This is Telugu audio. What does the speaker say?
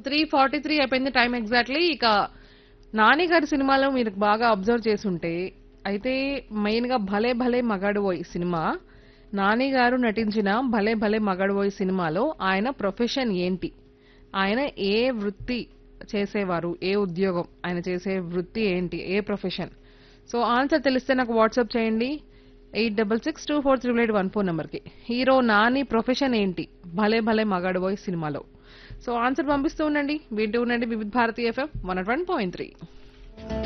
త్రీ ఫార్టీ త్రీ అయిపోయింది టైం ఎగ్జాక్ట్లీ ఇక నాని గారి సినిమాలో మీరు బాగా అబ్జర్వ్ చేసుంటే అయితే మెయిన్ గా భలే భలే మగాడు పోయి సినిమా నాని గారు నటించిన భలే భలే మగాడు పోయి సినిమాలో ఆయన ప్రొఫెషన్ ఏంటి ఆయన ఏ వృత్తి చేసేవారు ఏ ఉద్యోగం ఆయన చేసే వృత్తి ఏంటి ఏ ప్రొఫెషన్ సో ఆన్సర్ తెలిస్తే నాకు వాట్సాప్ చేయండి eight double six two four triple eight one four నెంబర్కి హీరో నాని ప్రొఫెషన్ ఏంటి భలే భలే మగాడు బాయ్ సినిమాలో సో ఆన్సర్ పంపిస్తూ ఉండండి వింటూ ఉండండి Vividh Bharati FM one one point three